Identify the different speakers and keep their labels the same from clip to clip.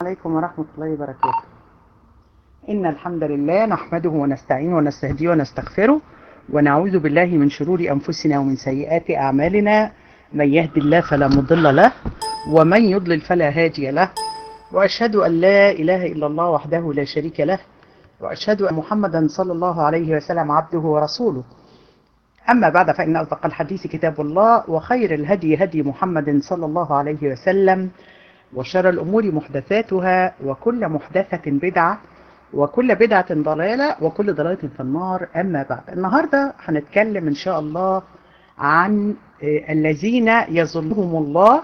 Speaker 1: عليكم ورحمة الله وبركاته إن الحمد لله نحمده ونستعينه ونستهديه ونستغفره ونعوذ بالله من شرور أنفسنا ومن سيئات أعمالنا من يهد الله فلا مضل له ومن يضلل فلا هادي له وأشهد أن لا إله إلا الله وحده لا شريك له وأشهد أن محمدا صلى الله عليه وسلم عبده ورسوله أما بعد فإن أصدق الحديث كتاب الله وخير الهدي هدي محمد صلى الله عليه وسلم وشر الأمور محدثاتها وكل محدثة بدعة وكل بدعة ضلالة وكل ضلالة في النار أما بعد النهاردة هنتكلم إن شاء الله عن الذين يظلهم الله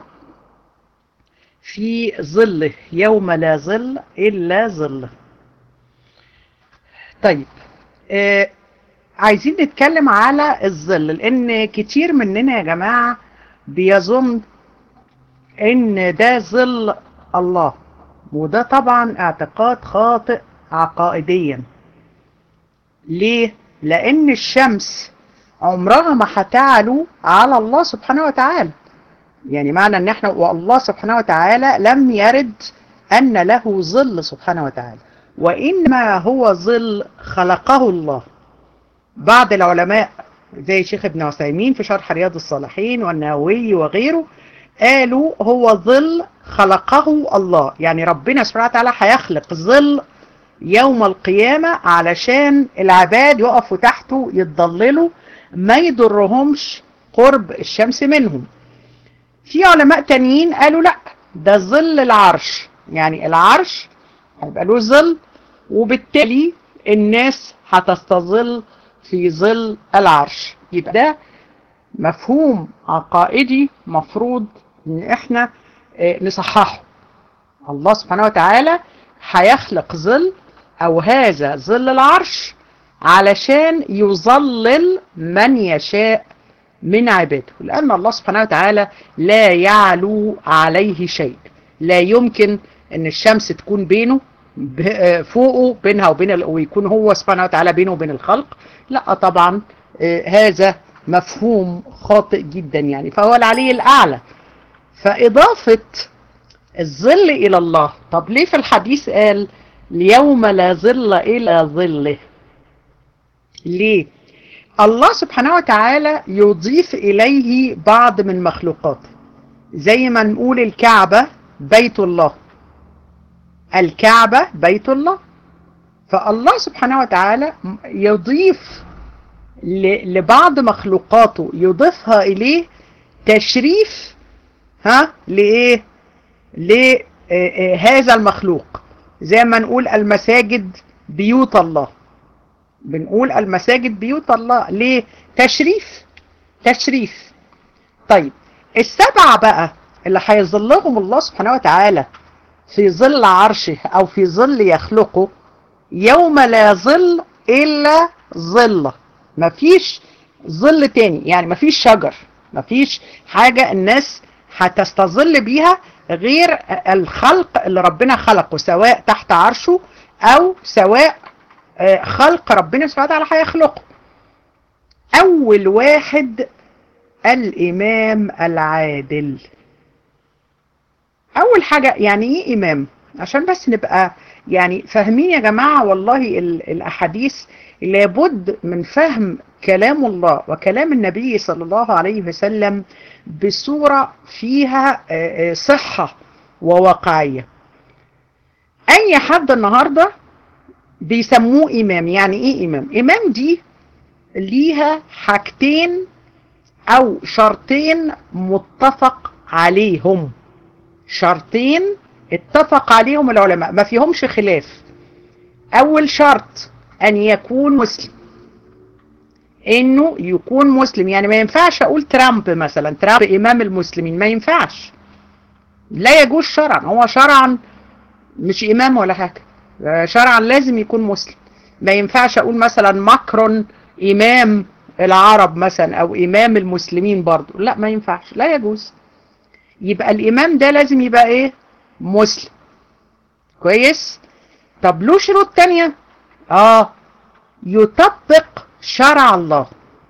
Speaker 1: في ظله يوم لا ظل إلا ظله طيب آه عايزين نتكلم على الظل لأن كتير مننا يا جماعة بيظن ان ده ظل الله وده طبعا اعتقاد خاطئ عقائديا ليه لان الشمس عمرها ما هتعلو على الله سبحانه وتعالى يعني معنى ان احنا والله سبحانه وتعالى لم يرد ان له ظل سبحانه وتعالى وانما هو ظل خلقه الله بعض العلماء زي شيخ ابن عثيمين في شرح رياض الصالحين والنووي وغيره قالوا هو ظل خلقه الله يعني ربنا سبحانه وتعالى هيخلق ظل يوم القيامة علشان العباد يقفوا تحته يتضللوا ما يضرهمش قرب الشمس منهم في علماء تانيين قالوا لا ده ظل العرش يعني العرش هيبقى له ظل وبالتالي الناس هتستظل في ظل العرش يبقى ده مفهوم عقائدي مفروض ان احنا نصححه الله سبحانه وتعالى هيخلق ظل او هذا ظل العرش علشان يظلل من يشاء من عباده لان الله سبحانه وتعالى لا يعلو عليه شيء لا يمكن ان الشمس تكون بينه فوقه بينها وبين ويكون هو سبحانه وتعالى بينه وبين الخلق لا طبعا هذا مفهوم خاطئ جدا يعني فهو العلي الأعلى فإضافة الظل إلى الله طب ليه في الحديث قال اليوم لا ظل إلا ظله ليه الله سبحانه وتعالى يضيف إليه بعض من مخلوقاته زي ما نقول الكعبة بيت الله الكعبة بيت الله فالله سبحانه وتعالى يضيف لبعض مخلوقاته يضيفها إليه تشريف ها لإيه لهذا المخلوق زي ما نقول المساجد بيوت الله بنقول المساجد بيوت الله ليه تشريف تشريف طيب السبعة بقى اللي هيظلهم الله سبحانه وتعالى في ظل عرشه او في ظل يخلقه يوم لا ظل الا ظله مفيش ظل تاني يعني مفيش شجر مفيش حاجة الناس هتستظل بيها غير الخلق اللي ربنا خلقه سواء تحت عرشه او سواء خلق ربنا سبحانه وتعالى هيخلقه اول واحد الامام العادل اول حاجة يعني ايه امام عشان بس نبقى يعني فاهمين يا جماعة والله الاحاديث لابد من فهم كلام الله وكلام النبي صلى الله عليه وسلم بصورة فيها صحة وواقعية اي حد النهاردة بيسموه امام يعني ايه امام امام دي ليها حاجتين او شرطين متفق عليهم شرطين اتفق عليهم العلماء ما فيهمش خلاف اول شرط ان يكون مسلم انه يكون مسلم يعني ما ينفعش اقول ترامب مثلا ترامب امام المسلمين ما ينفعش لا يجوز شرعا هو شرعا مش امام ولا حاجة شرعا لازم يكون مسلم ما ينفعش اقول مثلا ماكرون امام العرب مثلا او امام المسلمين برضو لا ما ينفعش لا يجوز يبقى الامام ده لازم يبقى ايه مسلم كويس طب له شروط تانية اه يطبق شرع الله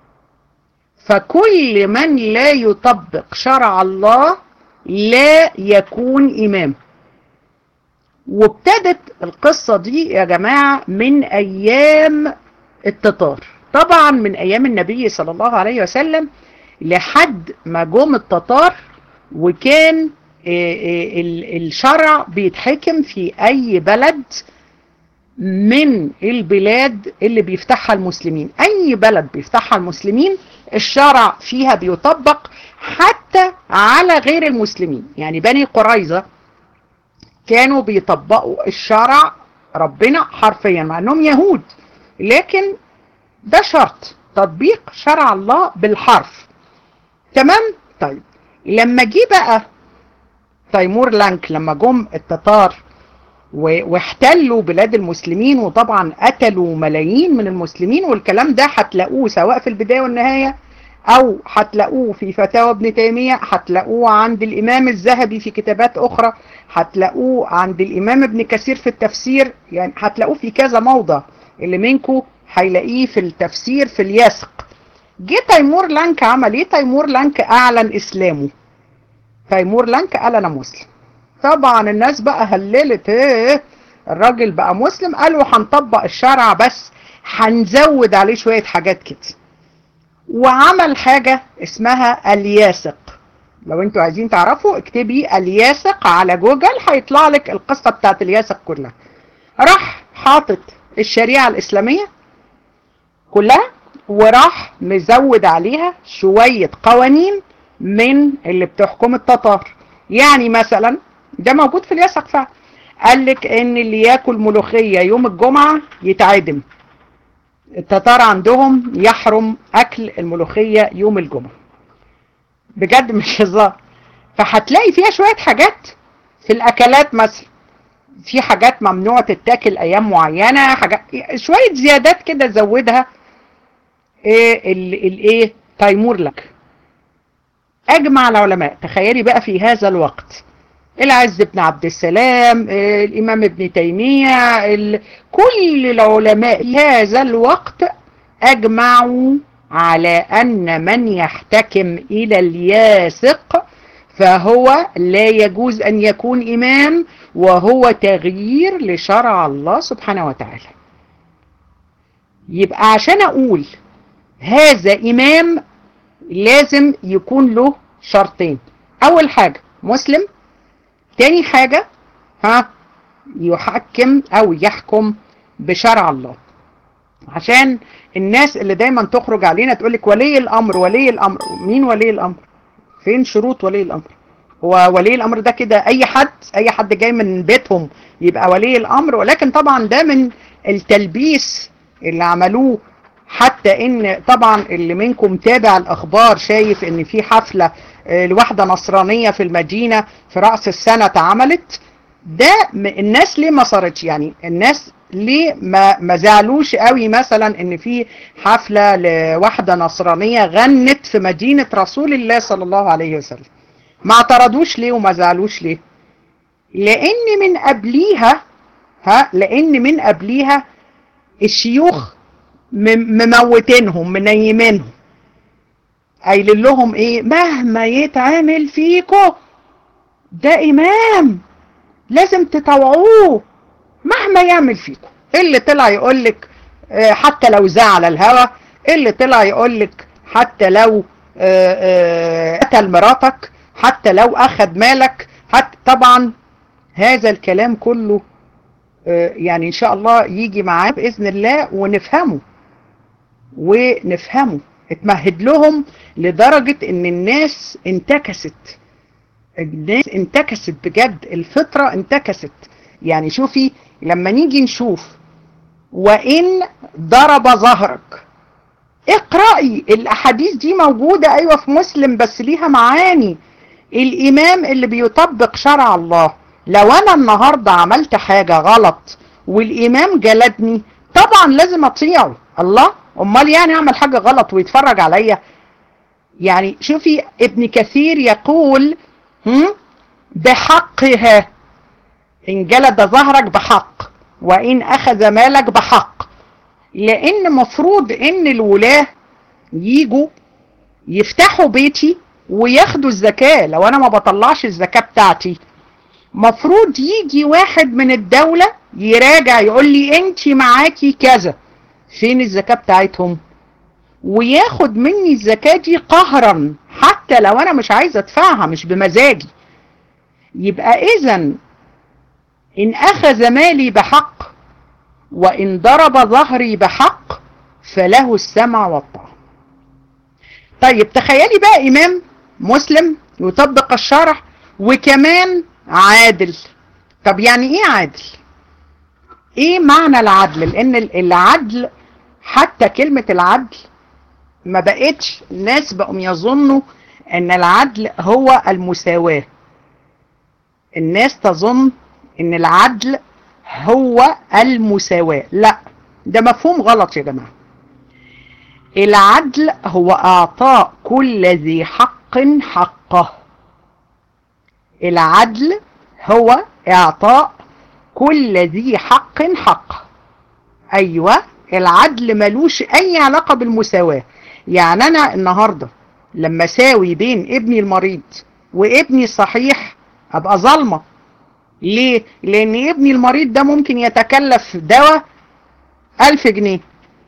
Speaker 1: فكل من لا يطبق شرع الله لا يكون إمام وابتدت القصة دي يا جماعة من أيام التتار طبعا من أيام النبي صلى الله عليه وسلم لحد ما جم التتار وكان الشرع بيتحكم في أي بلد من البلاد اللي بيفتحها المسلمين أي بلد بيفتحها المسلمين الشرع فيها بيطبق حتى على غير المسلمين يعني بني قريظة كانوا بيطبقوا الشرع ربنا حرفيا مع انهم يهود لكن ده شرط تطبيق شرع الله بالحرف تمام طيب لما جه بقى تيمور لانك لما جم التتار واحتلوا بلاد المسلمين وطبعا قتلوا ملايين من المسلمين والكلام ده هتلاقوه سواء في البداية والنهاية او هتلاقوه في فتاوى ابن تيمية هتلاقوه عند الامام الذهبي في كتابات اخرى هتلاقوه عند الامام ابن كثير في التفسير يعني هتلاقوه في كذا موضع اللي منكم هيلاقيه في التفسير في اليسق جه تيمور لانك عمل ايه تيمور لانك اعلن اسلامه تيمور لانك قال انا مسلم طبعا الناس بقى هللت ايه الراجل بقى مسلم قالوا هنطبق الشرع بس هنزود عليه شوية حاجات كده وعمل حاجة اسمها الياسق لو انتوا عايزين تعرفوا اكتبي الياسق على جوجل هيطلع لك القصة بتاعت الياسق كلها راح حاطط الشريعة الإسلامية كلها وراح مزود عليها شوية قوانين من اللي بتحكم التتار يعني مثلا ده موجود في اليسق فعلا قال لك ان اللي ياكل ملوخية يوم الجمعة يتعدم التتار عندهم يحرم اكل الملوخية يوم الجمعة بجد مش هزار فهتلاقي فيها شوية حاجات في الاكلات مثلا في حاجات ممنوع تتاكل ايام معينة حاجات شوية زيادات كده زودها ايه الايه تيمور لك اجمع العلماء تخيلي بقى في هذا الوقت العز بن عبد السلام الامام ابن تيمية كل العلماء في هذا الوقت اجمعوا على ان من يحتكم الى الياسق فهو لا يجوز ان يكون امام وهو تغيير لشرع الله سبحانه وتعالى يبقى عشان اقول هذا امام لازم يكون له شرطين اول حاجة مسلم تاني حاجة ها يحكم او يحكم بشرع الله عشان الناس اللي دايما تخرج علينا تقولك ولي الامر ولي الامر مين ولي الامر فين شروط ولي الامر هو ولي الامر ده كده اي حد اي حد جاي من بيتهم يبقى ولي الامر ولكن طبعا ده من التلبيس اللي عملوه حتى ان طبعا اللي منكم تابع الاخبار شايف ان في حفلة لواحدة نصرانية في المدينة في رأس السنة اتعملت ده الناس ليه ما صارتش يعني الناس ليه ما ما زعلوش قوي مثلا ان في حفلة لواحدة نصرانية غنت في مدينة رسول الله صلى الله عليه وسلم ما اعترضوش ليه وما زعلوش ليه لان من قبليها ها لان من قبليها الشيوخ مموتينهم منيمينهم قايلين لهم ايه مهما يتعمل فيكم ده امام لازم تطوعوه مهما يعمل فيكم اللي طلع يقول لك حتى لو زعل الهوى اللي طلع يقول لك حتى لو قتل مراتك حتى لو اخذ مالك حتى طبعا هذا الكلام كله يعني ان شاء الله يجي معاه باذن الله ونفهمه ونفهمه اتمهد لهم لدرجة ان الناس انتكست الناس انتكست بجد الفطرة انتكست يعني شوفي لما نيجي نشوف وان ضرب ظهرك اقرأي الاحاديث دي موجودة ايوه في مسلم بس ليها معاني الامام اللي بيطبق شرع الله لو انا النهاردة عملت حاجة غلط والامام جلدني طبعا لازم اطيعه الله امال يعني اعمل حاجة غلط ويتفرج عليا يعني شوفي ابن كثير يقول هم بحقها ان جلد ظهرك بحق وان اخذ مالك بحق لان مفروض ان الولاة يجوا يفتحوا بيتي وياخدوا الزكاة لو انا ما بطلعش الزكاة بتاعتي مفروض يجي واحد من الدولة يراجع يقول لي انت معاكي كذا فين الزكاة بتاعتهم وياخد مني الزكاة دي قهرا حتى لو انا مش عايزة ادفعها مش بمزاجي يبقى اذا ان اخذ مالي بحق وان ضرب ظهري بحق فله السمع والطاعة طيب تخيلي بقى امام مسلم يطبق الشرع وكمان عادل طب يعني ايه عادل ايه معنى العدل لان العدل حتى كلمة العدل ما بقتش الناس بقوا يظنوا ان العدل هو المساواة الناس تظن ان العدل هو المساواة لا ده مفهوم غلط يا جماعة العدل هو اعطاء كل ذي حق حقه العدل هو اعطاء كل ذي حق حقه ايوه العدل ملوش اي علاقة بالمساواة يعني انا النهاردة لما ساوي بين ابني المريض وابني الصحيح ابقى ظالمة ليه لان ابني المريض ده ممكن يتكلف دواء الف جنيه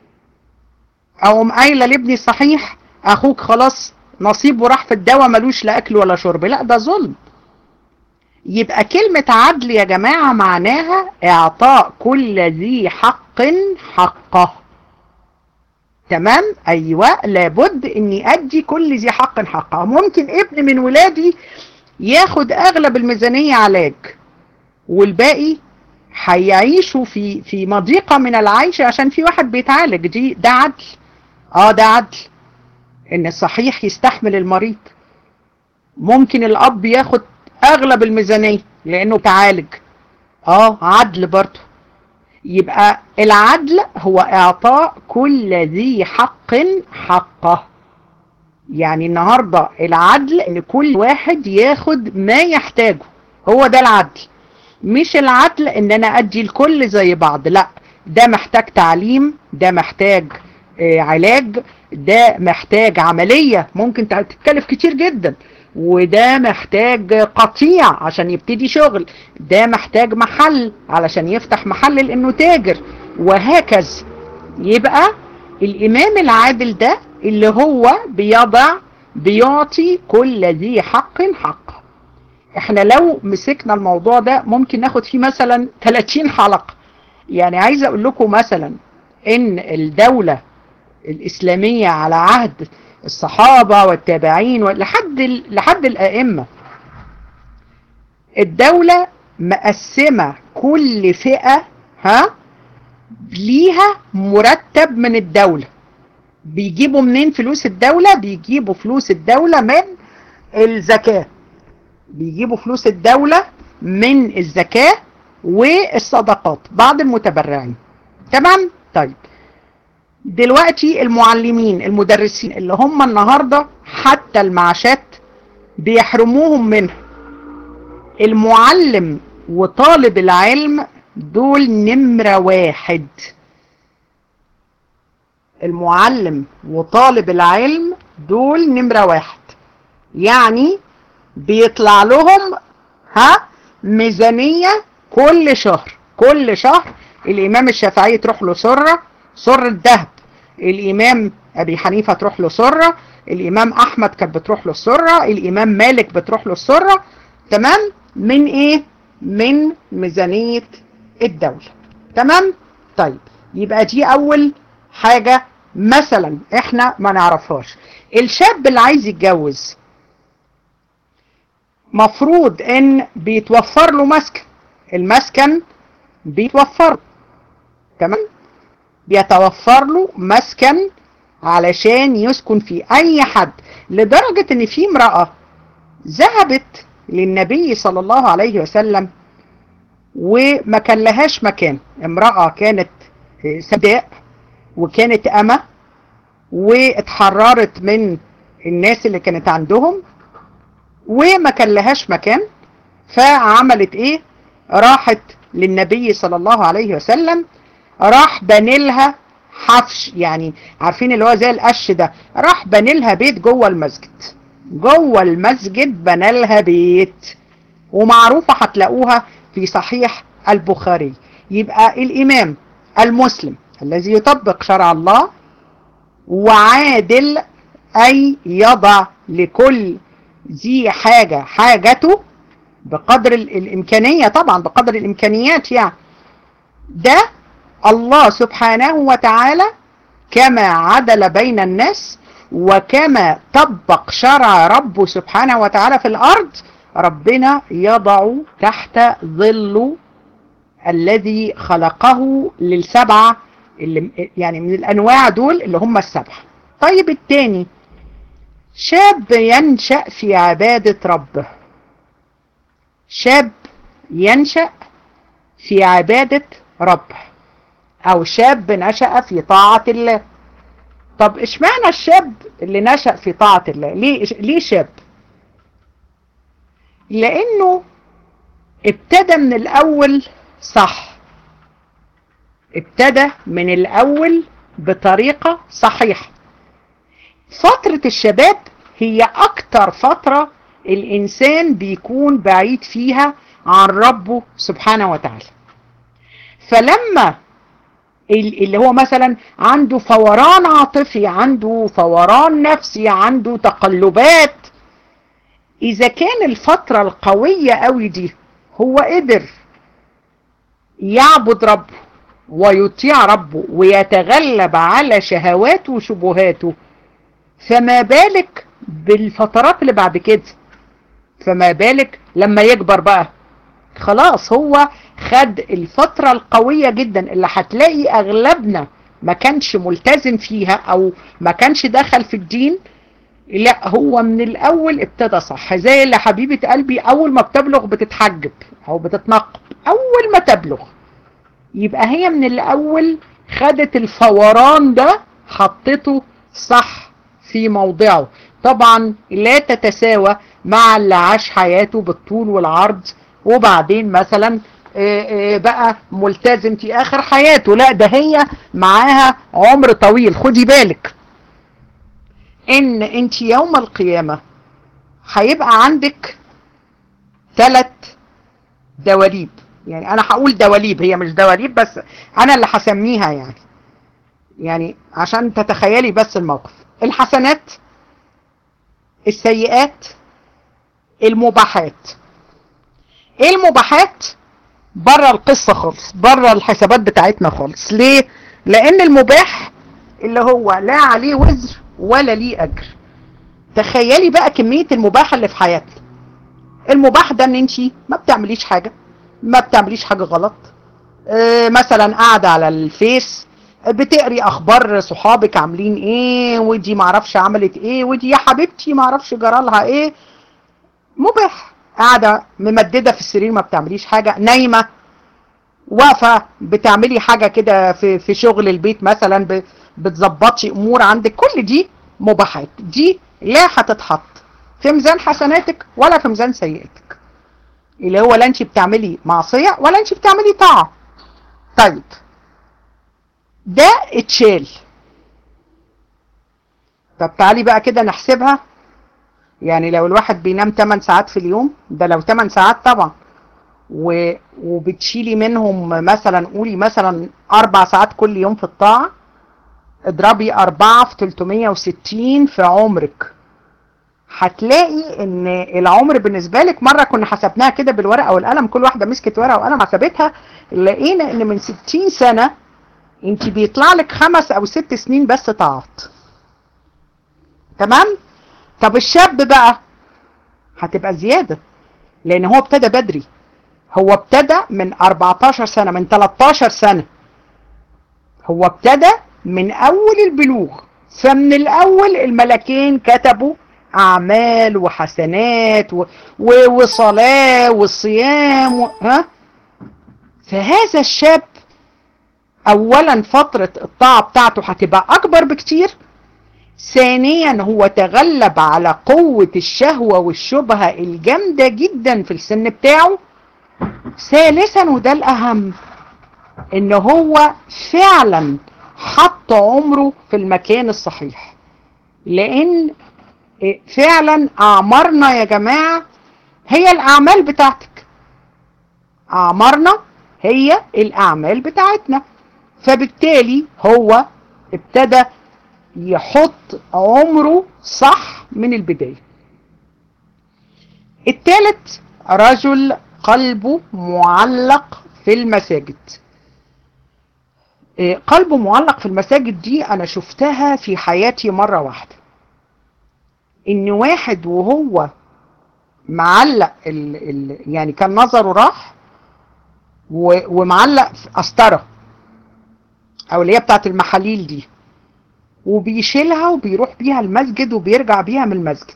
Speaker 1: او قايله لابني الصحيح اخوك خلاص نصيبه راح في الدواء ملوش لا اكل ولا شرب لا ده ظلم يبقى كلمة عدل يا جماعة معناها اعطاء كل ذي حق حقه تمام ايوه لابد اني ادي كل ذي حق حقه ممكن ابن من ولادي ياخد اغلب الميزانية علاج والباقي هيعيشوا في في مضيقة من العيش عشان في واحد بيتعالج دي ده عدل اه ده عدل ان الصحيح يستحمل المريض ممكن الاب ياخد اغلب الميزانية لانه تعالج اه عدل برضه يبقى العدل هو اعطاء كل ذي حق حقه يعني النهاردة العدل ان كل واحد ياخد ما يحتاجه هو ده العدل مش العدل ان انا ادي الكل زي بعض لا ده محتاج تعليم ده محتاج آه علاج ده محتاج عملية ممكن تتكلف كتير جدا وده محتاج قطيع عشان يبتدي شغل ده محتاج محل علشان يفتح محل لانه تاجر وهكذا يبقى الامام العادل ده اللي هو بيضع بيعطي كل ذي حق حقه احنا لو مسكنا الموضوع ده ممكن ناخد فيه مثلا 30 حلقة يعني عايز اقول لكم مثلا ان الدولة الاسلامية على عهد الصحابة والتابعين لحد لحد الائمة الدولة مقسمة كل فئة ها ليها مرتب من الدولة بيجيبوا منين فلوس الدولة بيجيبوا فلوس الدولة من الزكاة بيجيبوا فلوس الدولة من الزكاة والصدقات بعض المتبرعين تمام طيب دلوقتي المعلمين المدرسين اللي هم النهاردة حتى المعاشات بيحرموهم منها المعلم وطالب العلم دول نمرة واحد المعلم وطالب العلم دول نمرة واحد يعني بيطلع لهم ها ميزانية كل شهر كل شهر الامام الشافعي تروح له سرة سرة ذهب الامام ابي حنيفة تروح له سرة الامام احمد كانت بتروح له السرة الامام مالك بتروح له السرة تمام من ايه من ميزانية الدولة تمام طيب يبقى دي اول حاجة مثلا احنا ما نعرفهاش الشاب اللي عايز يتجوز مفروض ان بيتوفر له مسكن المسكن بيتوفر تمام بيتوفر له مسكن علشان يسكن فيه اي حد لدرجة ان في امرأة ذهبت للنبي صلى الله عليه وسلم وما كان لهاش مكان امرأة كانت سداء وكانت أمة واتحررت من الناس اللي كانت عندهم وما كان لهاش مكان فعملت ايه راحت للنبي صلى الله عليه وسلم راح بنيلها حفش يعني عارفين اللي هو زي القش ده راح بنيلها بيت جوه المسجد جوه المسجد بنالها بيت ومعروفة هتلاقوها في صحيح البخاري يبقى الإمام المسلم الذي يطبق شرع الله وعادل أي يضع لكل ذي حاجة حاجته بقدر الإمكانية طبعا بقدر الإمكانيات يعني ده الله سبحانه وتعالى كما عدل بين الناس وكما طبق شرع ربه سبحانه وتعالى في الأرض ربنا يضع تحت ظل الذي خلقه للسبعة اللي يعني من الأنواع دول اللي هم السبعة طيب التاني شاب ينشأ في عبادة ربه شاب ينشأ في عبادة ربه أو شاب نشأ في طاعة الله طب اشمعنى الشاب اللي نشأ في طاعة الله ليه, ليه شاب لأنه ابتدى من الأول صح ابتدى من الأول بطريقة صحيحة فترة الشباب هي أكتر فترة الإنسان بيكون بعيد فيها عن ربه سبحانه وتعالى فلما اللي هو مثلا عنده فوران عاطفي عنده فوران نفسي عنده تقلبات إذا كان الفترة القوية قوي دي هو قدر يعبد ربه ويطيع ربه ويتغلب على شهواته وشبهاته فما بالك بالفترات اللي بعد كده فما بالك لما يكبر بقى خلاص هو خد الفترة القوية جدا اللي هتلاقي اغلبنا ما كانش ملتزم فيها او ما كانش دخل في الدين لا هو من الاول ابتدى صح زي اللي حبيبة قلبي اول ما بتبلغ بتتحجب او بتتنقب اول ما تبلغ يبقى هي من الاول خدت الفوران ده حطته صح في موضعه طبعا لا تتساوى مع اللي عاش حياته بالطول والعرض وبعدين مثلا بقى ملتزم في اخر حياته لا ده هي معاها عمر طويل خدي بالك ان انت يوم القيامة هيبقى عندك ثلاث دواليب يعني انا هقول دواليب هي مش دواليب بس انا اللي هسميها يعني يعني عشان تتخيلي بس الموقف الحسنات السيئات المباحات ايه المباحات بره القصة خالص بره الحسابات بتاعتنا خالص ليه لان المباح اللي هو لا عليه وزر ولا ليه اجر تخيلي بقى كمية المباح اللي في حياتنا المباح ده ان انت ما بتعمليش حاجة ما بتعمليش حاجة غلط اه مثلا قاعدة على الفيس بتقري اخبار صحابك عاملين ايه ودي معرفش عملت ايه ودي يا حبيبتي معرفش جرالها ايه مباح قاعدة ممددة في السرير ما بتعمليش حاجة نايمة واقفة بتعملي حاجة كده في, في شغل البيت مثلا بتظبطي امور عندك كل دي مباحات دي لا هتتحط في ميزان حسناتك ولا في ميزان سيئاتك اللي هو لا انت بتعملي معصية ولا انت بتعملي طاعة طيب ده اتشال طب تعالي بقى كده نحسبها يعني لو الواحد بينام 8 ساعات في اليوم ده لو 8 ساعات طبعا و... وبتشيلي منهم مثلا قولي مثلا 4 ساعات كل يوم في الطاعة اضربي 4 في 360 في عمرك هتلاقي ان العمر بالنسبة لك مرة كنا حسبناها كده بالورقة والقلم كل واحدة مسكت ورقة وقلم حسبتها لقينا ان من 60 سنة انت بيطلع لك خمس او ست سنين بس طاعات تمام طب الشاب بقى هتبقى زيادة لان هو ابتدى بدري هو ابتدى من 14 سنة من 13 سنة هو ابتدى من اول البلوغ فمن الاول الملكين كتبوا اعمال وحسنات و... و... وصلاة وصيام و... ها فهذا الشاب اولا فترة الطاعة بتاعته هتبقى اكبر بكتير ثانيا هو تغلب على قوة الشهوة والشبهة الجامدة جدا في السن بتاعه ثالثا وده الاهم ان هو فعلا حط عمره في المكان الصحيح لان فعلا اعمارنا يا جماعة هي الاعمال بتاعتك اعمارنا هي الاعمال بتاعتنا فبالتالي هو ابتدى يحط عمره صح من البداية الثالث رجل قلبه معلق في المساجد قلبه معلق في المساجد دي انا شفتها في حياتي مرة واحدة ان واحد وهو معلق ال ال يعني كان نظره راح ومعلق قسطره او اللي هي بتاعت المحاليل دي وبيشيلها وبيروح بيها المسجد وبيرجع بيها من المسجد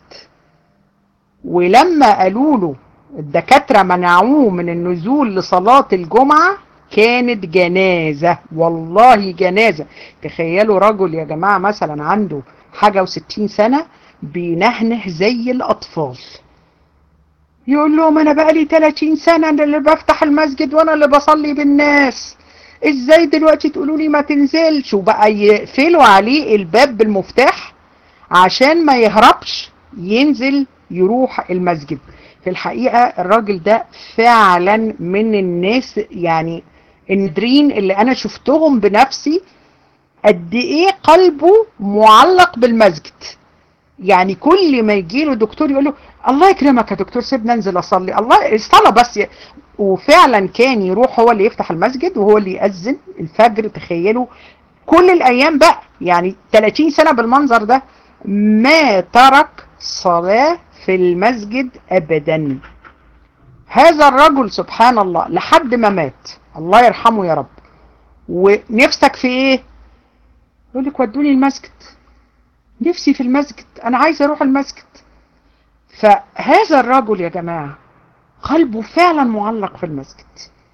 Speaker 1: ولما قالوا له الدكاترة منعوه من النزول لصلاة الجمعة كانت جنازة والله جنازة تخيلوا رجل يا جماعة مثلا عنده حاجة وستين سنة بينهنه زي الأطفال يقول لهم أنا بقالي 30 سنة أنا اللي بفتح المسجد وأنا اللي بصلي بالناس ازاي دلوقتي تقولوا لي ما تنزلش وبقى يقفلوا عليه الباب بالمفتاح عشان ما يهربش ينزل يروح المسجد في الحقيقة الراجل ده فعلا من الناس يعني النادرين اللي انا شفتهم بنفسي قد ايه قلبه معلق بالمسجد يعني كل ما يجي له دكتور يقول له الله يكرمك يا دكتور سيبنا انزل اصلي الله الصلاه بس ي... وفعلا كان يروح هو اللي يفتح المسجد وهو اللي يأذن الفجر تخيلوا كل الايام بقى يعني 30 سنه بالمنظر ده ما ترك صلاه في المسجد ابدا هذا الرجل سبحان الله لحد ما مات الله يرحمه يا رب ونفسك في ايه يقول لك ودوني المسجد نفسي في المسجد انا عايز اروح المسجد فهذا الرجل يا جماعة قلبه فعلا معلق في المسجد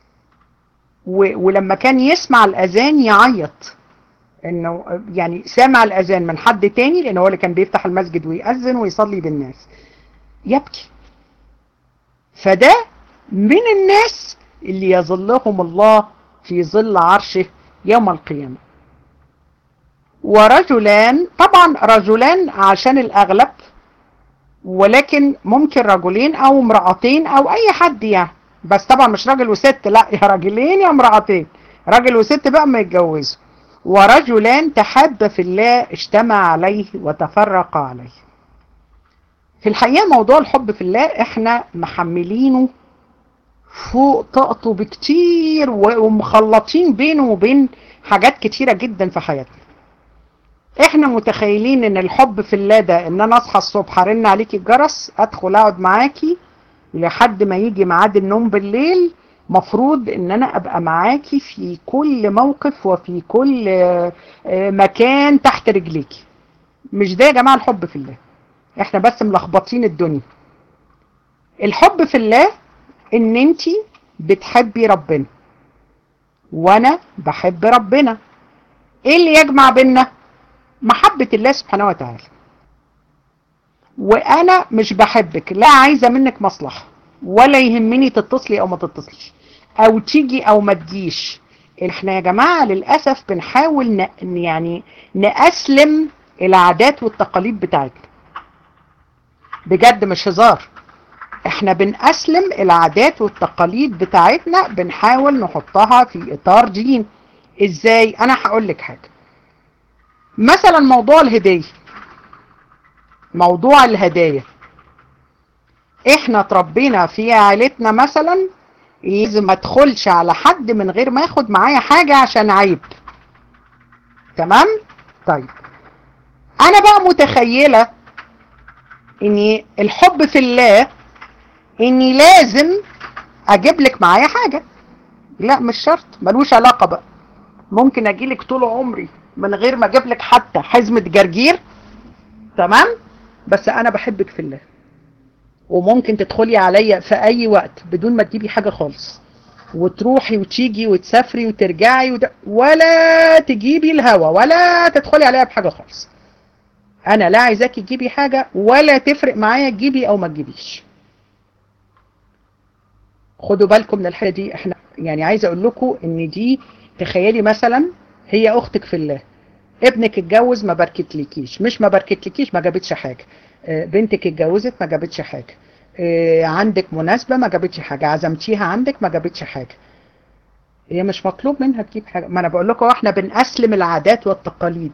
Speaker 1: ولما كان يسمع الاذان يعيط انه يعني سامع الاذان من حد تاني لان هو اللي كان بيفتح المسجد ويأذن ويصلي بالناس يبكي فده من الناس اللي يظلهم الله في ظل عرشه يوم القيامة ورجلان طبعا رجلان عشان الاغلب ولكن ممكن رجلين او امرأتين او اي حد يعني بس طبعا مش راجل وست لا يا راجلين يا امرأتين راجل وست بقى ما يتجوزوا ورجلان تحب في الله اجتمع عليه وتفرق عليه في الحقيقة موضوع الحب في الله احنا محملينه فوق طاقته بكتير ومخلطين بينه وبين حاجات كتيرة جدا في حياتنا احنا متخيلين ان الحب في الله ده ان انا اصحى الصبح ارن عليكي الجرس ادخل اقعد معاكي لحد ما يجي ميعاد النوم بالليل مفروض ان انا ابقى معاكي في كل موقف وفي كل مكان تحت رجليكي مش ده يا جماعة الحب في الله احنا بس ملخبطين الدنيا الحب في الله ان انتي بتحبي ربنا وانا بحب ربنا ايه اللي يجمع بينا محبة الله سبحانه وتعالى وانا مش بحبك لا عايزة منك مصلحة ولا يهمني تتصلي او ما تتصلش او تيجي او ما تجيش احنا يا جماعة للأسف بنحاول ن... يعني نأسلم العادات والتقاليد بتاعتنا بجد مش هزار احنا بنأسلم العادات والتقاليد بتاعتنا بنحاول نحطها في اطار دين ازاي انا هقول لك حاجة مثلا موضوع الهدية موضوع الهدايا احنا اتربينا في عائلتنا مثلا لازم ما ادخلش على حد من غير ما ياخد معايا حاجة عشان عيب تمام طيب انا بقى متخيلة ان الحب في الله اني لازم اجيب لك معايا حاجة لا مش شرط ملوش علاقة بقى ممكن اجيلك طول عمري من غير ما اجيب لك حتى حزمة جرجير تمام بس انا بحبك في الله وممكن تدخلي عليا في اي وقت بدون ما تجيبي حاجة خالص وتروحي وتيجي وتسافري وترجعي ود... ولا تجيبي الهوا ولا تدخلي عليها بحاجة خالص انا لا عايزاكي تجيبي حاجة ولا تفرق معايا تجيبي او ما تجيبيش خدوا بالكم من الحاجة دي احنا يعني عايزة اقول لكم ان دي تخيلي مثلا هي اختك في الله ابنك اتجوز ما باركتلكيش مش ما باركتلكيش ما جابتش حاجة بنتك اتجوزت ما جابتش حاجة إيه عندك مناسبة ما جابتش حاجة عزمتيها عندك ما جابتش حاجة هي مش مطلوب منها تجيب حاجة ما انا بقول لكم احنا بنأسلم العادات والتقاليد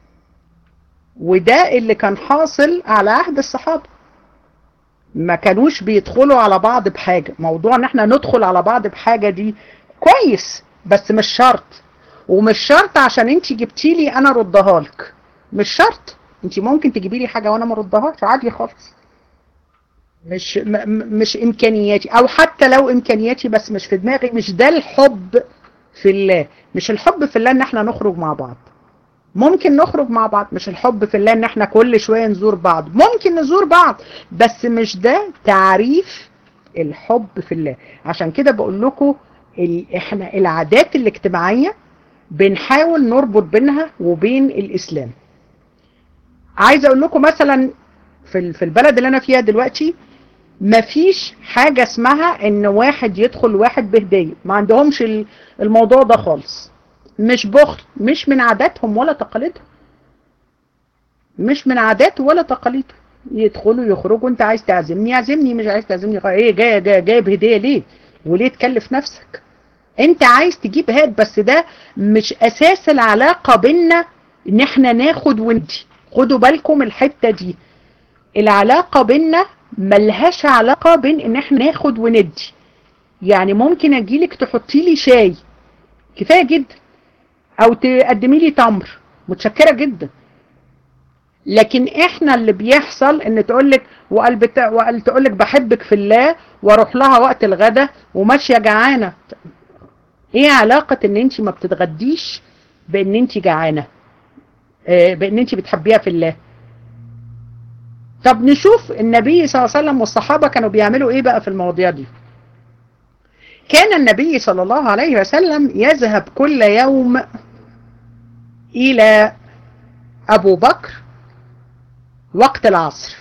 Speaker 1: وده اللي كان حاصل على عهد الصحابة ما كانوش بيدخلوا على بعض بحاجة موضوع ان احنا ندخل على بعض بحاجة دي كويس بس مش شرط ومش شرط عشان انت جبتي لي انا ردها لك مش شرط انت ممكن تجيبي لي حاجة وانا ما ردهاش عادي خالص مش م مش امكانياتي او حتى لو امكانياتي بس مش في دماغي مش ده الحب في الله مش الحب في الله ان احنا نخرج مع بعض ممكن نخرج مع بعض مش الحب في الله ان احنا كل شوية نزور بعض ممكن نزور بعض بس مش ده تعريف الحب في الله عشان كده بقول لكم ال... احنا العادات الاجتماعية بنحاول نربط بينها وبين الاسلام عايز اقول لكم مثلا في في البلد اللي انا فيها دلوقتي مفيش حاجة اسمها ان واحد يدخل واحد بهدية ما عندهمش الموضوع ده خالص مش بخل مش من عاداتهم ولا تقاليدهم مش من عاداته ولا تقاليده يدخلوا يخرجوا انت عايز تعزمني اعزمني مش عايز تعزمني ايه جاي جاي جايب هديه ليه وليه تكلف نفسك انت عايز تجيب هات بس ده مش اساس العلاقه بينا ان احنا ناخد وندي خدوا بالكم الحته دي العلاقه بينا ملهاش علاقه بين ان احنا ناخد وندي يعني ممكن اجيلك تحطي لي شاي كفايه جدا او تقدمي لي تمر متشكره جدا لكن احنا اللي بيحصل ان تقولك وقال بتا... وقال تقولك بحبك في الله واروح لها وقت الغدا وماشيه جعانه ايه علاقه ان انت ما بتتغديش بان انت جعانه اه بان انت بتحبيها في الله طب نشوف النبي صلى الله عليه وسلم والصحابه كانوا بيعملوا ايه بقى في المواضيع دي كان النبي صلى الله عليه وسلم يذهب كل يوم الى ابو بكر وقت العصر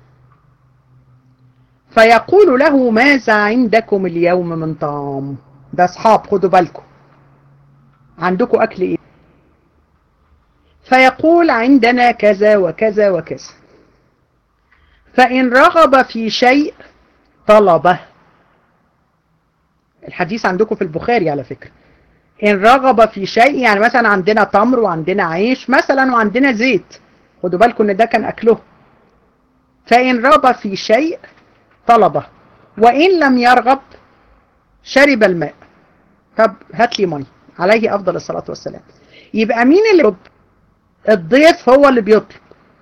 Speaker 1: فيقول له ماذا عندكم اليوم من طعام ده اصحاب خدوا بالكم عندكم اكل ايه فيقول عندنا كذا وكذا وكذا فان رغب في شيء طلبه الحديث عندكم في البخاري على فكرة ان رغب في شيء يعني مثلا عندنا تمر وعندنا عيش مثلا وعندنا زيت خدوا بالكم ان ده كان اكله فان رغب في شيء طلبه وان لم يرغب شرب الماء طب هات لي مي عليه افضل الصلاة والسلام يبقى مين اللي يطلب الضيف هو اللي بيطلب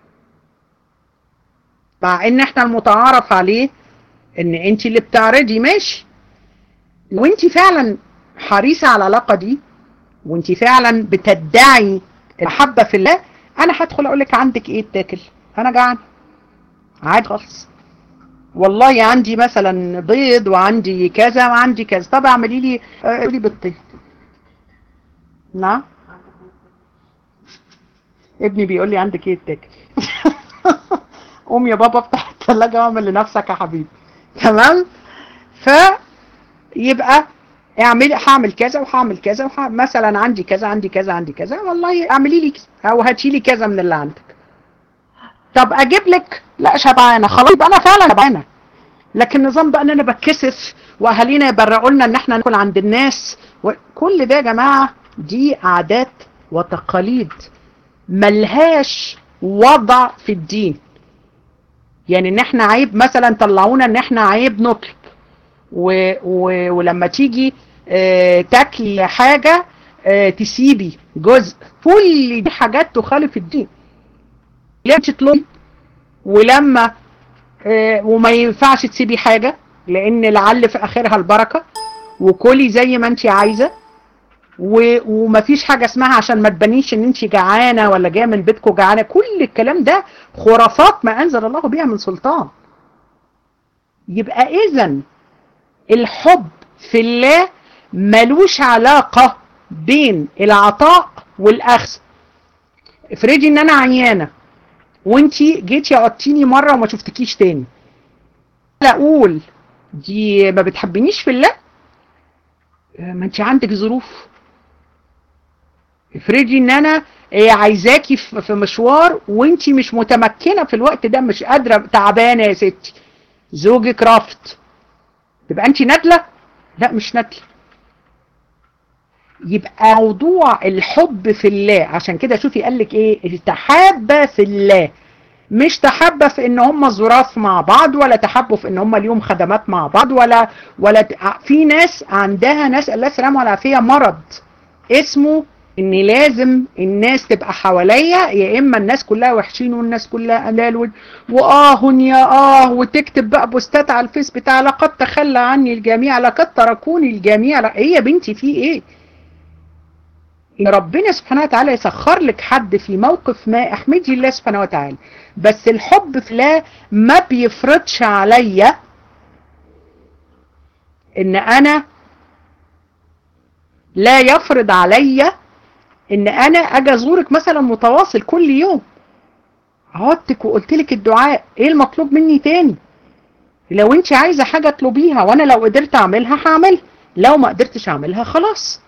Speaker 1: مع ان احنا المتعارف عليه ان انت اللي بتعرضي ماشي وانت فعلا حريصة على العلاقة دي وانت فعلا بتدعي المحبة في الله انا هدخل اقول لك عندك ايه تاكل انا جعان عادي خالص والله عندي مثلا بيض وعندي كذا وعندي كذا طب اعملي لي قولي بيضتين نعم ابني بيقول لي عندك ايه تاكل قوم يا بابا افتح الثلاجه واعمل لنفسك يا حبيبي تمام ف يبقى اعمل هعمل كذا وهعمل كذا وح... مثلا عندي كذا عندي كذا عندي كذا والله اعملي لي كذا او هاتي لي كذا من اللي عندك طب اجيب لك لا شبعانه خلاص يبقى انا فعلا شبعانه لكن نظام بقى ان انا بتكسف واهالينا يبرعوا لنا ان احنا ناكل عند الناس وكل ده يا جماعه دي عادات وتقاليد ملهاش وضع في الدين يعني ان احنا عيب مثلا طلعونا ان احنا عيب نطلب و... و... ولما تيجي اه تاكلي حاجة اه تسيبي جزء كل دي حاجات تخالف الدين ليه تطلبي ولما اه وما ينفعش تسيبي حاجة لان لعل في اخرها البركة وكلي زي ما انت عايزة و... ومفيش حاجة اسمها عشان ما تبانيش ان انت جعانة ولا جاية من بيتكم جعانة كل الكلام ده خرافات ما انزل الله بها من سلطان يبقى اذا الحب في الله ملوش علاقة بين العطاء والاخذ افرضي ان انا عيانة وانتي جيتي قعدتيني مرة وما شفتكيش تاني لا اقول دي ما بتحبنيش في الله ما انت عندك ظروف افرضي ان انا عايزاكي في مشوار وانت مش متمكنة في الوقت ده مش قادرة تعبانة يا ستي زوجك رافض تبقى انت ندلة لا مش ندلة يبقى موضوع الحب في الله عشان كده شوفي قال لك ايه التحاب في الله مش تحب في ان هم ظراف مع بعض ولا تحبوا في ان هم اليوم خدمات مع بعض ولا ولا ت... في ناس عندها ناس الله السلامه والعافيه مرض اسمه ان لازم الناس تبقى حواليا يا اما الناس كلها وحشين والناس كلها قلال واه يا اه وتكتب بقى بوستات على الفيس بتاع لقد تخلى عني الجميع لقد تركوني الجميع لا ايه يا بنتي في ايه ان ربنا سبحانه وتعالى يسخر لك حد في موقف ما احمدي الله سبحانه وتعالى بس الحب في الله ما بيفرضش عليا ان انا لا يفرض عليا ان انا اجي ازورك مثلا متواصل كل يوم عودتك وقلت لك الدعاء ايه المطلوب مني تاني لو انت عايزه حاجه اطلبيها وانا لو قدرت اعملها هعملها لو ما قدرتش اعملها خلاص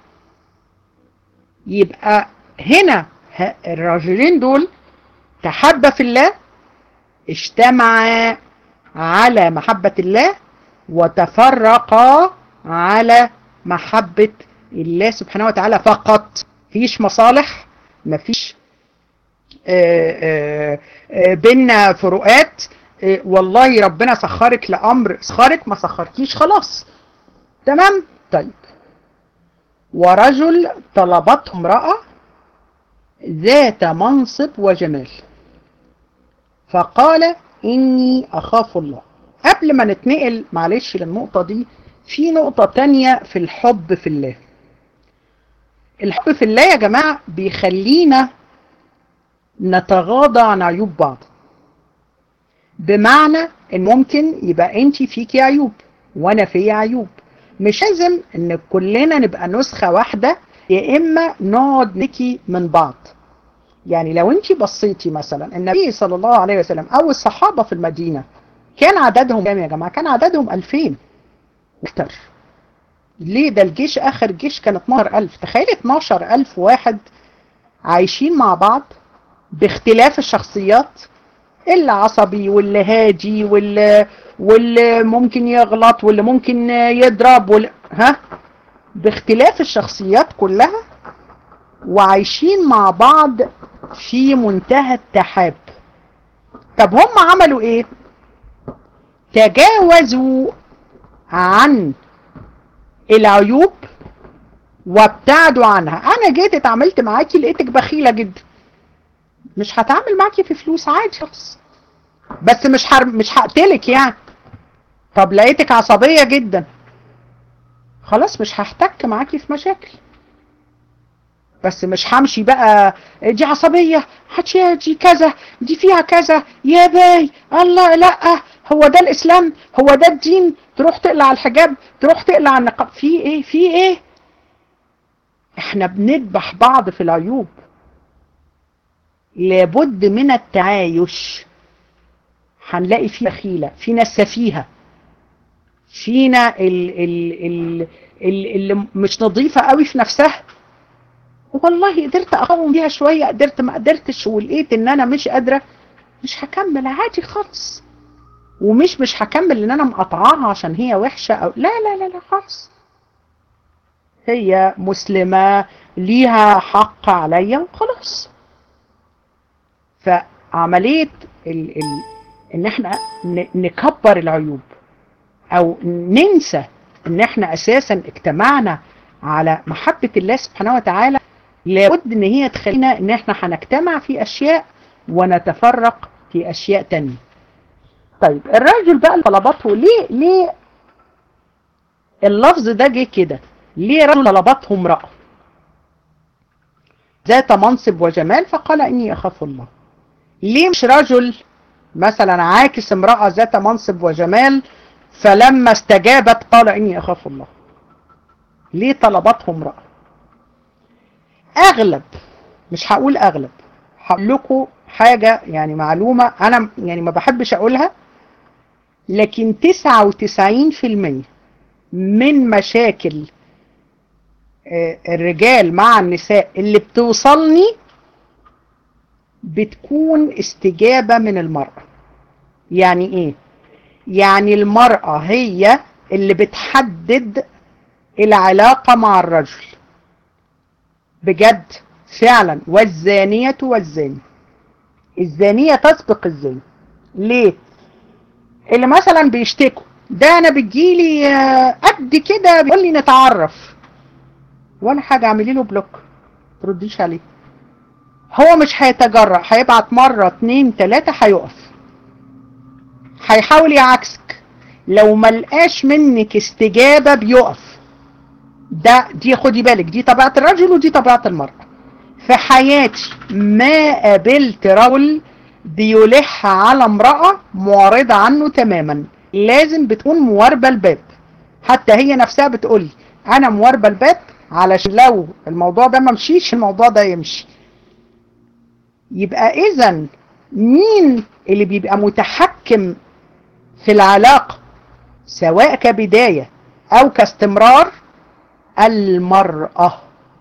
Speaker 1: يبقى هنا الرجلين دول تحبا في الله اجتمعا على محبة الله وتفرقا على محبة الله سبحانه وتعالى فقط فيش مصالح مفيش بينا فروقات والله ربنا سخرك لأمر سخرك ما سخركيش خلاص تمام طيب ورجل طلبته امرأة ذات منصب وجمال فقال إني أخاف الله قبل ما نتنقل معلش للنقطة دي في نقطة تانية في الحب في الله الحب في الله يا جماعة بيخلينا نتغاضى عن عيوب بعض بمعنى ان ممكن يبقى انت فيكي عيوب وانا فيا عيوب مش لازم ان كلنا نبقى نسخة واحدة يا اما نقعد نكي من بعض يعني لو انت بصيتي مثلا النبي صلى الله عليه وسلم او الصحابة في المدينة كان عددهم كام يا جماعة كان عددهم 2000 اكتر ليه ده الجيش اخر جيش كان 12000 تخيلي 12000 واحد عايشين مع بعض باختلاف الشخصيات اللي عصبي واللي هادي واللي واللي ممكن يغلط واللي ممكن يضرب واللي ها باختلاف الشخصيات كلها وعايشين مع بعض في منتهى التحاب طب هم عملوا ايه تجاوزوا عن العيوب وابتعدوا عنها انا جيت اتعاملت معاكي لقيتك بخيلة جدا مش هتعامل معاكي في فلوس عادي خالص بس مش حر... مش هقتلك يعني طب لقيتك عصبية جدا خلاص مش هحتك معاكي في مشاكل بس مش همشي بقى دي عصبية هتشيها دي كذا دي فيها كذا يا باي الله لا هو ده الاسلام هو ده الدين تروح تقلع الحجاب تروح تقلع النقاب في ايه في ايه احنا بنذبح بعض في العيوب لابد من التعايش هنلاقي في بخيلة في ناس سفيهة فينا ال ال ال ال اللي مش نظيفة قوي في نفسها والله قدرت اقاوم بيها شوية قدرت ما قدرتش ولقيت ان انا مش قادرة مش هكمل عادي خالص ومش مش هكمل ان انا مقطعاها عشان هي وحشة او لا لا لا لا خالص هي مسلمة ليها حق عليا وخلاص فعملية ال ال ان احنا نكبر العيوب او ننسى ان احنا اساسا اجتمعنا على محبة الله سبحانه وتعالى لابد ان هي تخلينا ان احنا هنجتمع في اشياء ونتفرق في اشياء تانية طيب الراجل بقى طلبته ليه ليه اللفظ ده جه كده ليه رجل طلبته امرأة ذات منصب وجمال فقال اني اخاف الله ليه مش رجل مثلا عاكس امرأة ذات منصب وجمال فلما استجابت قال اني اخاف الله ليه طلبته امرأة اغلب مش هقول اغلب هقول لكم حاجة يعني معلومة انا يعني ما بحبش اقولها لكن 99% من مشاكل الرجال مع النساء اللي بتوصلني بتكون استجابة من المرأة يعني ايه يعني المرأة هي اللي بتحدد العلاقة مع الرجل بجد فعلا والزانية والزاني الزانية تسبق الزاني ليه اللي مثلا بيشتكوا ده انا بتجيلي قد كده بيقول لي نتعرف ولا حاجة اعملي له بلوك ترديش عليه هو مش هيتجرأ هيبعت مرة اتنين تلاتة هيقف هيحاول يعكسك لو ملقاش منك استجابة بيقف ده دي خدي بالك دي طبيعة الرجل ودي طبيعة المرأة في حياتي ما قابلت رجل بيلح على امرأة معرضة عنه تماما لازم بتكون مواربة الباب حتى هي نفسها بتقولي انا مواربة الباب علشان لو الموضوع ده ما مشيش الموضوع ده يمشي يبقى اذا مين اللي بيبقى متحكم في العلاقة سواء كبداية او كاستمرار المرأة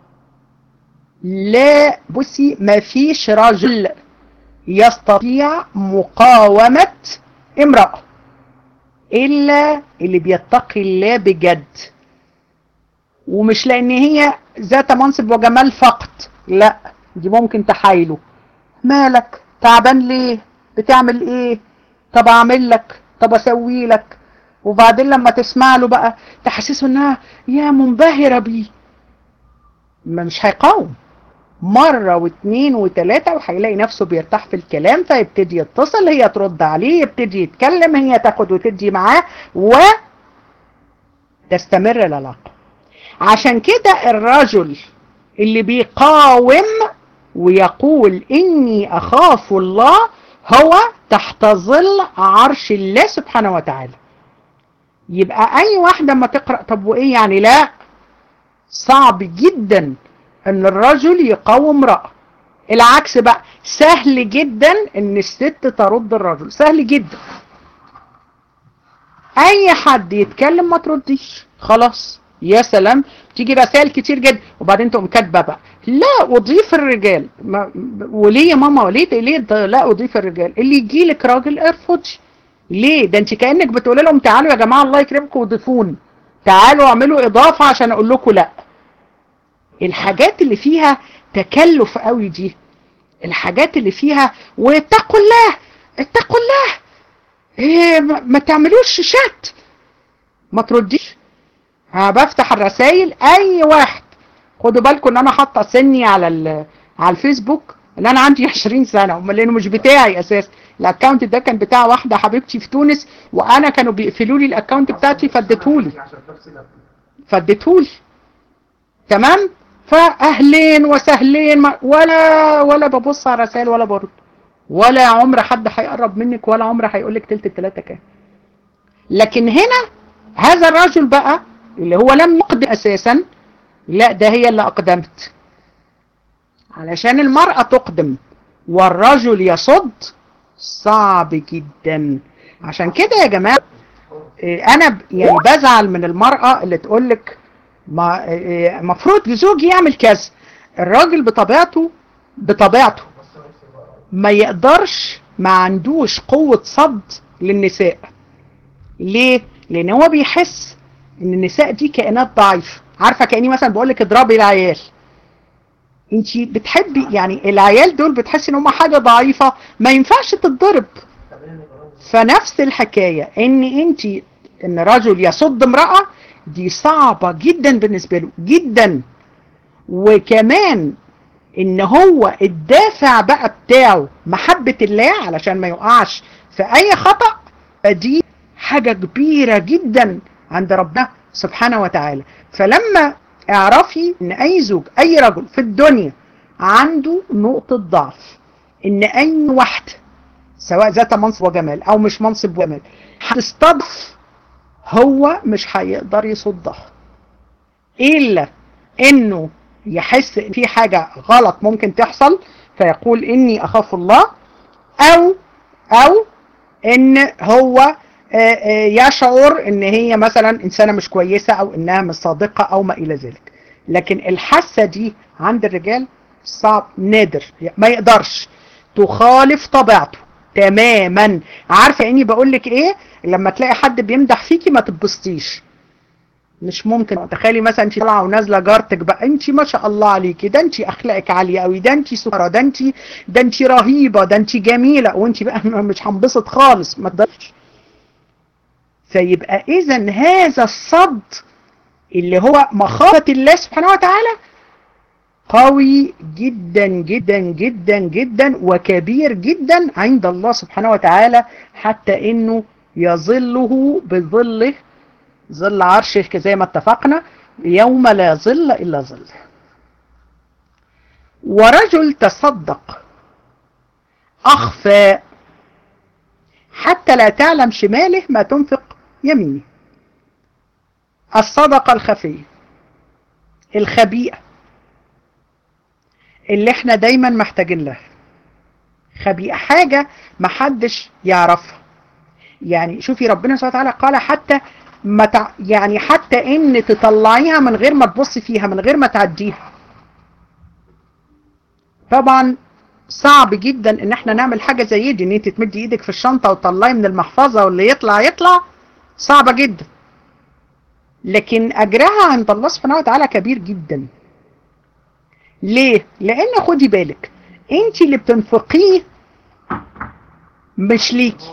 Speaker 1: لا بصي ما فيش رجل يستطيع مقاومة امرأة إلا اللي بيتقي الله بجد ومش لأن هي ذات منصب وجمال فقط لا دي ممكن تحايله مالك تعبان ليه بتعمل ايه طب اعمل لك طب اسوي لك وبعدين لما تسمع له بقى تحسسه انها يا منبهرة بيه ما مش هيقاوم مرة واثنين وثلاثة وهيلاقي نفسه بيرتاح في الكلام فيبتدي يتصل هي ترد عليه يبتدي يتكلم هي تاخد وتدي معاه و تستمر العلاقة عشان كده الرجل اللي بيقاوم ويقول إني أخاف الله هو تحت ظل عرش الله سبحانه وتعالى يبقى أي واحدة ما تقرأ طب وإيه يعني لا صعب جدا ان الرجل يقاوم امرأة العكس بقى سهل جدا ان الست ترد الرجل سهل جدا اي حد يتكلم ما ترديش خلاص يا سلام تيجي رسائل كتير جدا وبعدين تقوم كاتبه بقى لا اضيف الرجال ما وليه يا ماما ليه ليه لا اضيف الرجال اللي يجي لك راجل ارفضي ليه ده انت كانك بتقولي لهم تعالوا يا جماعه الله يكرمكم وضيفوني تعالوا اعملوا اضافه عشان اقول لكم لا الحاجات اللي فيها تكلف قوي دي الحاجات اللي فيها واتقوا الله اتقوا الله إيه ما تعملوش شات ما ترديش ها بفتح الرسائل اي واحد خدوا بالكم ان انا حاطه سني على على الفيسبوك اللي انا عندي 20 سنه امال لانه مش بتاعي اساسا الاكونت ده كان بتاع واحده حبيبتي في تونس وانا كانوا بيقفلوا لي الاكونت بتاعتي فاديتهولي فاديتهولي تمام فاهلين وسهلين ولا ولا ببص على رسائل ولا برد ولا عمر حد هيقرب منك ولا عمر هيقول لك تلت التلاته كام لكن هنا هذا الرجل بقى اللي هو لم يقدم اساسا لا ده هي اللي اقدمت علشان المرأة تقدم والرجل يصد صعب جدا عشان كده يا جماعة انا يعني بزعل من المرأة اللي تقولك ما مفروض زوجي يعمل كذا الراجل بطبيعته بطبيعته ما يقدرش ما عندوش قوة صد للنساء ليه لان هو بيحس ان النساء دي كائنات ضعيفة عارفة كأني مثلا بقول لك اضربي العيال انت بتحبي يعني العيال دول بتحسي ان هم حاجة ضعيفة ما ينفعش تتضرب فنفس الحكاية ان انت ان رجل يصد امرأة دي صعبة جدا بالنسبة له جدا وكمان ان هو الدافع بقى بتاعه محبة الله علشان ما يقعش في اي خطأ فدي حاجة كبيرة جدا عند ربنا سبحانه وتعالى فلما اعرفي ان اي زوج اي رجل في الدنيا عنده نقطة ضعف ان اي واحدة سواء ذات منصب وجمال او مش منصب وجمال هتستضعف هو مش هيقدر يصدها الا انه يحس ان في حاجة غلط ممكن تحصل فيقول اني اخاف الله او او ان هو يشعر ان هي مثلا انسانة مش كويسة او انها مش صادقة او ما الى ذلك لكن الحاسة دي عند الرجال صعب نادر ما يقدرش تخالف طبيعته تماما عارفه اني بقول لك ايه لما تلاقي حد بيمدح فيكي ما تتبسطيش مش ممكن تخيلي مثلا انت طالعه ونازله جارتك بقى انت ما شاء الله عليكي ده انت اخلاقك عاليه قوي ده انت سكره ده انت ده انت رهيبه ده انت جميله وانت بقى مش هنبسط خالص ما تقدرش فيبقى اذا هذا الصد اللي هو مخافه الله سبحانه وتعالى قوي جدا جدا جدا جدا وكبير جدا عند الله سبحانه وتعالى حتى انه يظله بظله ظل عرشه زي ما اتفقنا يوم لا ظل الا ظله ورجل تصدق اخفى حتى لا تعلم شماله ما تنفق يمينه الصدقه الخفيه الخبيئه اللي احنا دايما محتاجين لها خبيئة حاجة محدش يعرفها يعني شوفي ربنا سبحانه وتعالى قال حتى ما تع... يعني حتى ان تطلعيها من غير ما تبصي فيها من غير ما تعديها طبعا صعب جدا ان احنا نعمل حاجة زي دي ان انت تمدي ايدك في الشنطة وتطلعي من المحفظة واللي يطلع يطلع صعبة جدا لكن اجرها عند الله سبحانه وتعالى كبير جدا ليه؟ لأن خدي بالك انت اللي بتنفقيه مش ليكي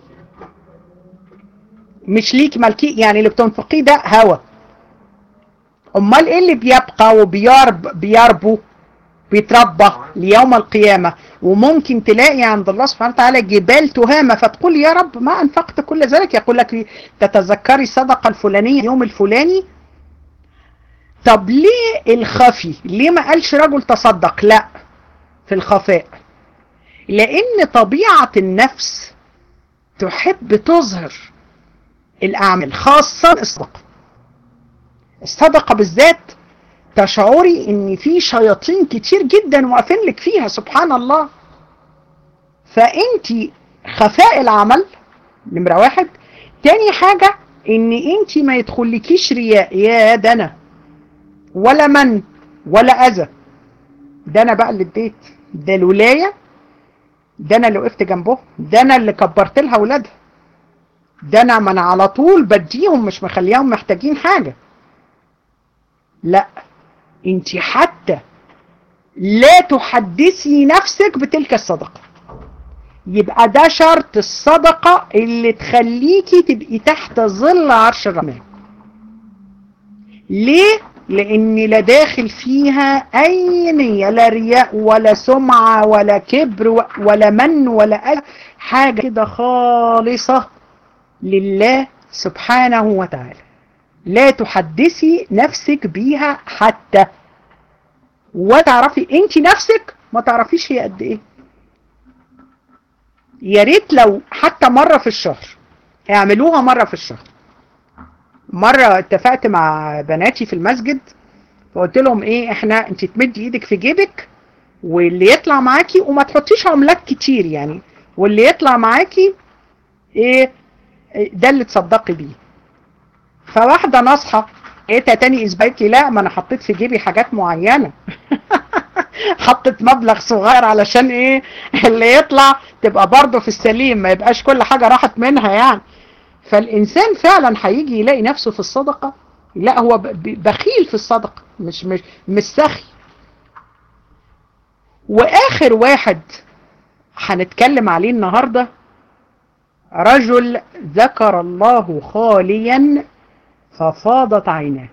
Speaker 1: مش ليكي مالكي يعني اللي بتنفقيه ده هوا امال ايه اللي بيبقى وبيرب بيربو بيتربى ليوم القيامة وممكن تلاقي عند الله سبحانه وتعالى جبال تهامة فتقول يا رب ما أنفقت كل ذلك يقول لك تتذكري الصدقة الفلانية يوم الفلاني طب ليه الخفي ليه ما قالش رجل تصدق لا في الخفاء لان طبيعة النفس تحب تظهر الاعمال خاصة الصدقة الصدقة بالذات تشعري ان في شياطين كتير جدا واقفين لك فيها سبحان الله فانت خفاء العمل نمرة واحد تاني حاجة ان انت ما يدخلكيش رياء يا ده انا ولا من ولا اذى ده انا بقى اللي اديت ده الولايه ده انا اللي وقفت جنبهم ده انا اللي كبرت لها ولادها ده انا ما انا على طول بديهم مش مخليهم محتاجين حاجه لا انت حتى لا تحدثي نفسك بتلك الصدقه يبقى ده شرط الصدقه اللي تخليكي تبقي تحت ظل عرش الرحمن ليه لان لا داخل فيها اي نية لا رياء ولا سمعة ولا كبر ولا من ولا اي حاجة كده خالصة لله سبحانه وتعالى لا تحدثي نفسك بيها حتى وتعرفي انت نفسك ما تعرفيش هي قد ايه يا ريت لو حتى مرة في الشهر اعملوها مرة في الشهر مرة اتفقت مع بناتي في المسجد فقلت لهم ايه احنا انت تمدي ايدك في جيبك واللي يطلع معاكي وما تحطيش عملات كتير يعني واللي يطلع معاكي ايه ده اللي تصدقي بيه فواحدة ناصحة لقيتها تاني اسبوع لي لا ما انا حطيت في جيبي حاجات معينة حطت مبلغ صغير علشان ايه اللي يطلع تبقى برضه في السليم ما يبقاش كل حاجة راحت منها يعني فالإنسان فعلا هيجي يلاقي نفسه في الصدقة لا هو بخيل في الصدقة مش مش مش سخي وآخر واحد هنتكلم عليه النهاردة رجل ذكر الله خاليا ففاضت عيناه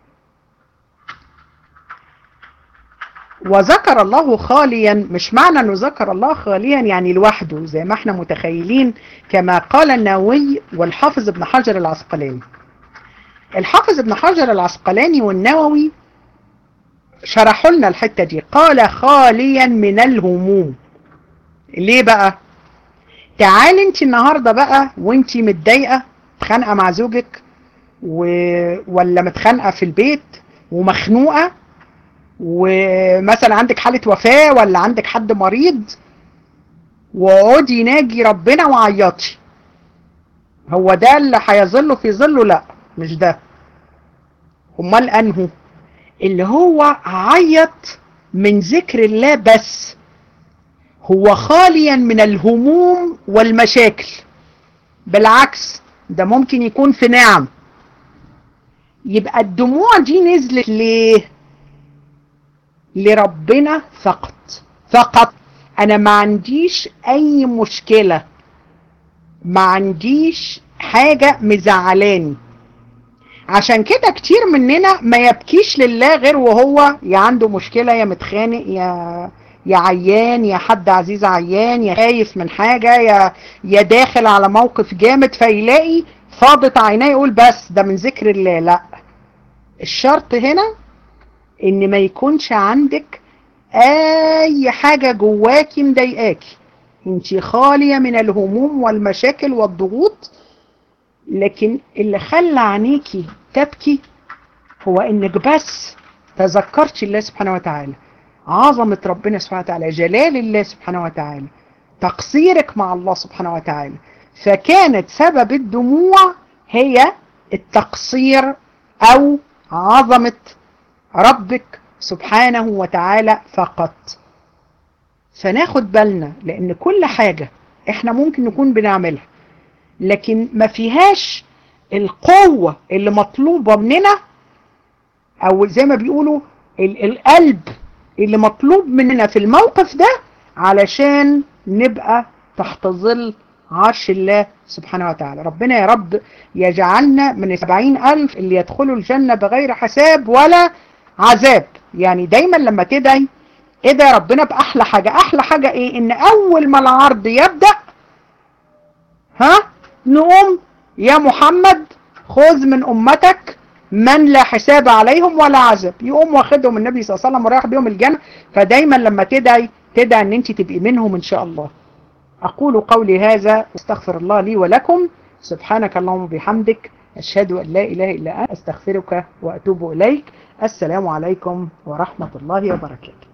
Speaker 1: وذكر الله خاليا مش معنى انه ذكر الله خاليا يعني لوحده زي ما احنا متخيلين كما قال النووي والحافظ ابن حجر العسقلاني الحافظ ابن حجر العسقلاني والنووي شرحوا لنا الحتة دي قال خاليا من الهموم ليه بقى تعالي انت النهاردة بقى وانت متضايقة متخانقة مع زوجك و... ولا متخانقة في البيت ومخنوقة ومثلا عندك حالة وفاة ولا عندك حد مريض واقعدي ناجي ربنا وعيطي هو ده اللي هيظله في ظله لا مش ده امال انهو اللي هو عيط من ذكر الله بس هو خاليا من الهموم والمشاكل بالعكس ده ممكن يكون في نعم يبقى الدموع دي نزلت ليه لربنا فقط فقط انا ما عنديش اي مشكلة ما عنديش حاجة مزعلاني عشان كده كتير مننا ما يبكيش لله غير وهو يا عنده مشكلة يا متخانق يا يا عيان يا حد عزيز عيان يا خايف من حاجة يا يا داخل على موقف جامد فيلاقي فاضت عينيه يقول بس ده من ذكر الله لا الشرط هنا ان ما يكونش عندك اي حاجة جواكي مضايقاكي انت خالية من الهموم والمشاكل والضغوط لكن اللي خلى عينيكي تبكي هو انك بس تذكرت الله سبحانه وتعالى عظمة ربنا سبحانه وتعالى جلال الله سبحانه وتعالى تقصيرك مع الله سبحانه وتعالى فكانت سبب الدموع هي التقصير او عظمة ربك سبحانه وتعالى فقط فناخد بالنا لان كل حاجة احنا ممكن نكون بنعملها لكن ما فيهاش القوة اللي مطلوبة مننا او زي ما بيقولوا القلب اللي مطلوب مننا في الموقف ده علشان نبقى تحت ظل عرش الله سبحانه وتعالى ربنا يا رب يجعلنا من السبعين ألف اللي يدخلوا الجنة بغير حساب ولا عذاب يعني دايما لما تدعي ادعي ربنا بأحلى حاجة أحلى حاجة إيه إن أول ما العرض يبدأ ها نقوم يا محمد خذ من أمتك من لا حساب عليهم ولا عذاب يقوم واخدهم النبي صلى الله عليه وسلم ورايح بيهم الجنة فدايما لما تدعي تدعي ان انت تبقي منهم ان شاء الله اقول قولي هذا واستغفر الله لي ولكم سبحانك اللهم وبحمدك اشهد ان لا اله الا انت استغفرك واتوب اليك السلام عليكم ورحمة الله وبركاته